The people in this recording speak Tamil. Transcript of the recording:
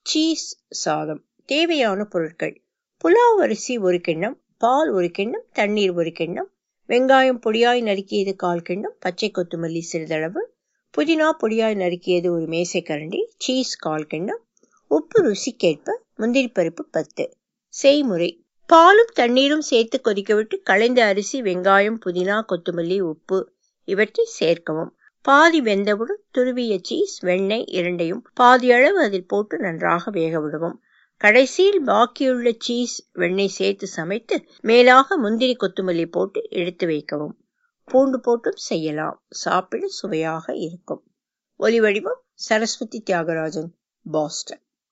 சீஸ் சாதம் தேவையான பொருட்கள் புலாவ் அரிசி ஒரு கிண்ணம் பால் ஒரு கிண்ணம் தண்ணீர் ஒரு கிண்ணம் வெங்காயம் பொடியாய் நறுக்கியது கால் கிண்ணம் பச்சை கொத்துமல்லி சிறிதளவு புதினா பொடியாய் நறுக்கியது ஒரு மேசைக்கரண்டி சீஸ் கால் கிண்ணம் உப்பு ருசிக்கேற்ப முந்திரி பருப்பு பத்து செய்முறை பாலும் தண்ணீரும் சேர்த்து கொதிக்கவிட்டு களைந்த அரிசி வெங்காயம் புதினா கொத்தமல்லி உப்பு இவற்றை சேர்க்கவும் பாதி வெந்தவுடன் துருவிய சீஸ் வெண்ணெய் இரண்டையும் பாதி அளவு அதில் போட்டு நன்றாக வேக விடவும் கடைசியில் பாக்கியுள்ள சீஸ் வெண்ணெய் சேர்த்து சமைத்து மேலாக முந்திரி கொத்துமல்லி போட்டு எடுத்து வைக்கவும் பூண்டு போட்டும் செய்யலாம் சாப்பிட சுவையாக இருக்கும் ஒலி வடிவம் சரஸ்வதி தியாகராஜன் பாஸ்டன்